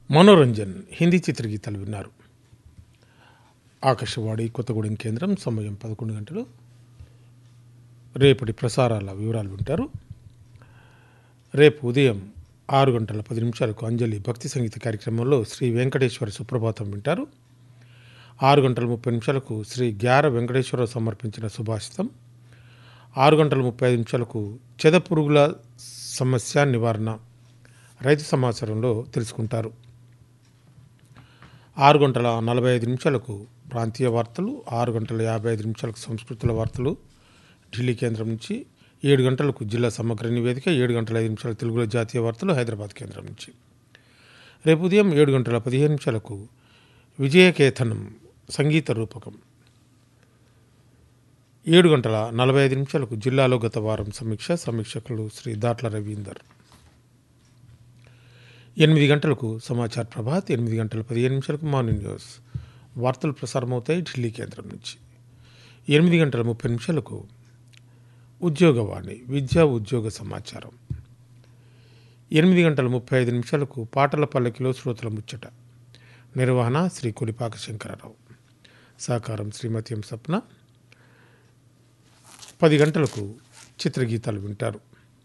మనోరంజన్ హిందీ చిత్రగీతాలు విన్నారు ఆకాశవాణి కొత్తగూడెం కేంద్రం సమయం పదకొండు గంటలు రేపటి ప్రసారాల వివరాలు వింటారు రేపు ఉదయం ఆరు గంటల పది నిమిషాలకు అంజలి భక్తి సంగీత కార్యక్రమంలో శ్రీ వెంకటేశ్వర సుప్రభాతం వింటారు ఆరు గంటల ముప్పై నిమిషాలకు శ్రీ గ్యార వెంకటేశ్వరరావు సమర్పించిన సుభాషితం ఆరు గంటల ముప్పై ఐదు నిమిషాలకు చెద పురుగుల సమస్య నివారణ రైతు సమాచారంలో తెలుసుకుంటారు ఆరు గంటల నలభై ఐదు నిమిషాలకు ప్రాంతీయ వార్తలు ఆరు గంటల యాభై ఐదు నిమిషాలకు సంస్కృతుల వార్తలు ఢిల్లీ కేంద్రం నుంచి ఏడు గంటలకు జిల్లా సమగ్ర నివేదిక ఏడు గంటల ఐదు నిమిషాలు తెలుగులో జాతీయ వార్తలు హైదరాబాద్ కేంద్రం నుంచి రేపు ఉదయం ఏడు గంటల పదిహేను నిమిషాలకు విజయకేతనం సంగీత రూపకం ఏడు గంటల నలభై ఐదు నిమిషాలకు జిల్లాలో గత వారం సమీక్ష సమీక్షకులు శ్రీ దాట్ల రవీందర్ ఎనిమిది గంటలకు సమాచార్ ప్రభాత్ ఎనిమిది గంటల పదిహేను నిమిషాలకు మార్నింగ్ న్యూస్ వార్తలు ప్రసారమవుతాయి ఢిల్లీ కేంద్రం నుంచి ఎనిమిది గంటల ముప్పై నిమిషాలకు ఉద్యోగవాణి విద్యా ఉద్యోగ సమాచారం ఎనిమిది గంటల ముప్పై ఐదు నిమిషాలకు పాటల పల్లకిలో శ్రోతల ముచ్చట నిర్వహణ శ్రీ కొలిపాక శంకరరావు సహకారం శ్రీమతి ఎం సప్న పది గంటలకు చిత్రగీతాలు వింటారు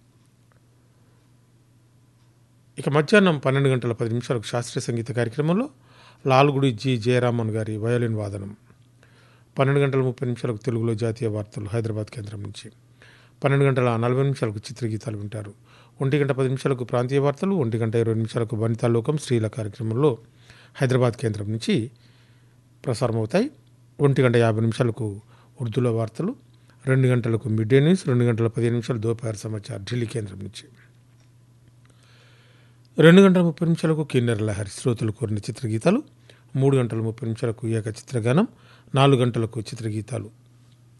ఇక మధ్యాహ్నం పన్నెండు గంటల పది నిమిషాలకు శాస్త్రీయ సంగీత కార్యక్రమంలో లాల్గుడి జి జయరామన్ గారి వయోలిన్ వాదనం పన్నెండు గంటల ముప్పై నిమిషాలకు తెలుగులో జాతీయ వార్తలు హైదరాబాద్ కేంద్రం నుంచి పన్నెండు గంటల నలభై నిమిషాలకు చిత్రగీతాలు వింటారు ఒంటి గంట పది నిమిషాలకు ప్రాంతీయ వార్తలు ఒంటి గంట ఇరవై నిమిషాలకు వనితాలోకం స్త్రీల కార్యక్రమంలో హైదరాబాద్ కేంద్రం నుంచి ప్రసారమవుతాయి ఒంటి గంట యాభై నిమిషాలకు ఉర్దూలో వార్తలు రెండు గంటలకు మిడ్ డే న్యూస్ రెండు గంటల పదిహేను నిమిషాలు దోపహార సమాచారం ఢిల్లీ కేంద్రం నుంచి రెండు గంటల ముప్పై నిమిషాలకు కిన్నెర లహరి శ్రోతలు కోరిన చిత్రగీతాలు మూడు గంటల ముప్పై నిమిషాలకు ఏక చిత్రగానం నాలుగు గంటలకు చిత్రగీతాలు